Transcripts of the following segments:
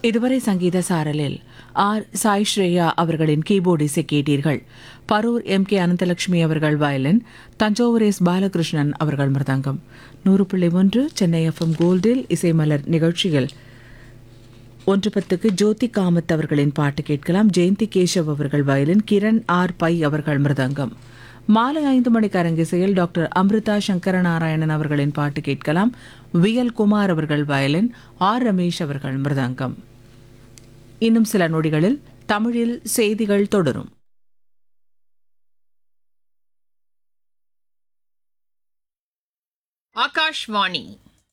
இதுவரை சங்கீத சாரலில் ஆர் சாய் ஸ்ரேயா அவர்களின் கீபோர்டு இசை கேட்டீர்கள் பரூர் எம் கே அனந்தலட்சுமி அவர்கள் வயலின் தஞ்சாவூர் எஸ் பாலகிருஷ்ணன் அவர்கள் மிருதங்கம் நூறு புள்ளி ஒன்று சென்னை எஃப்எம் கோல்டில் இசைமலர் நிகழ்ச்சியில் ஒன்று பத்துக்கு ஜோதி காமத் அவர்களின் பாட்டு கேட்கலாம் ஜெயந்தி கேசவ் அவர்கள் வயலின் கிரண் ஆர் பை அவர்கள் மிருதங்கம் மாலை ஐந்து மணிக்கு அரங்கிசையில் டாக்டர் அமிர்தா சங்கரநாராயணன் அவர்களின் பாட்டு கேட்கலாம் வி எல் குமார் அவர்கள் வயலின் ஆர் ரமேஷ் அவர்கள் மிருதங்கம் இன்னும் சில நொடிகளில் தமிழில் செய்திகள் தொடரும் ஆகாஷ்வாணி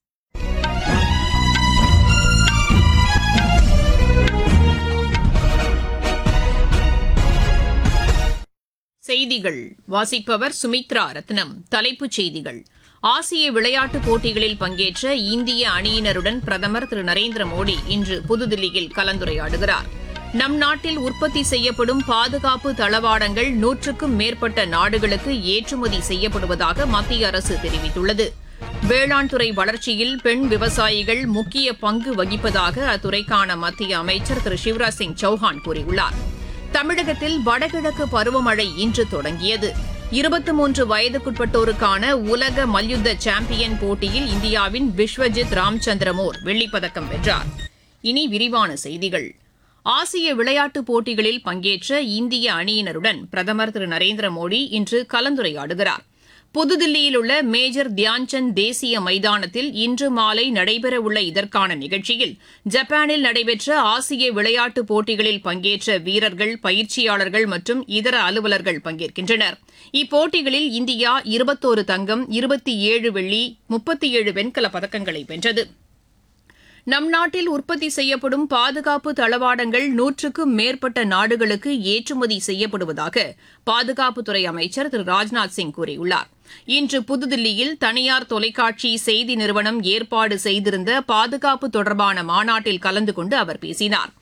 செய்திகள் வாசிப்பவர் சுமித்ரா ரத்னம் தலைப்புச் செய்திகள் ஆசிய விளையாட்டுப் போட்டிகளில் பங்கேற்ற இந்திய அணியினருடன் பிரதமர் திரு நரேந்திர மோடி இன்று புதுதில்லியில் கலந்துரையாடுகிறார் நம் நாட்டில் உற்பத்தி செய்யப்படும் பாதுகாப்பு தளவாடங்கள் நூற்றுக்கும் மேற்பட்ட நாடுகளுக்கு ஏற்றுமதி செய்யப்படுவதாக மத்திய அரசு தெரிவித்துள்ளது வேளாண் துறை வளர்ச்சியில் பெண் விவசாயிகள் முக்கிய பங்கு வகிப்பதாக அத்துறைக்கான மத்திய அமைச்சர் திரு சிவராஜ் சிங் சௌஹான் கூறியுள்ளார் தமிழகத்தில் வடகிழக்கு பருவமழை இன்று தொடங்கியது இருபத்தி மூன்று வயதுக்குட்பட்டோருக்கான உலக மல்யுத்த சாம்பியன் போட்டியில் இந்தியாவின் விஸ்வஜித் ராம்சந்திரமோர் வெள்ளிப்பதக்கம் வென்றார் இனி விரிவான செய்திகள் ஆசிய விளையாட்டுப் போட்டிகளில் பங்கேற்ற இந்திய அணியினருடன் பிரதமர் திரு நரேந்திர மோடி இன்று கலந்துரையாடுகிறார் புதுதில்லியில் உள்ள மேஜர் தியான்சந்த் தேசிய மைதானத்தில் இன்று மாலை நடைபெறவுள்ள இதற்கான நிகழ்ச்சியில் ஜப்பானில் நடைபெற்ற ஆசிய விளையாட்டுப் போட்டிகளில் பங்கேற்ற வீரர்கள் பயிற்சியாளர்கள் மற்றும் இதர அலுவலர்கள் பங்கேற்கின்றனர் இப்போட்டிகளில் இந்தியா இருபத்தோரு தங்கம் இருபத்தி ஏழு வெள்ளி முப்பத்தி ஏழு வெண்கலப் பதக்கங்களை வென்றது நம் நாட்டில் உற்பத்தி செய்யப்படும் பாதுகாப்பு தளவாடங்கள் நூற்றுக்கும் மேற்பட்ட நாடுகளுக்கு ஏற்றுமதி செய்யப்படுவதாக பாதுகாப்புத்துறை அமைச்சர் திரு ராஜ்நாத் சிங் கூறியுள்ளார் இன்று புதுதில்லியில் தனியார் தொலைக்காட்சி செய்தி நிறுவனம் ஏற்பாடு செய்திருந்த பாதுகாப்பு தொடர்பான மாநாட்டில் கலந்து கொண்டு அவர் பேசினார்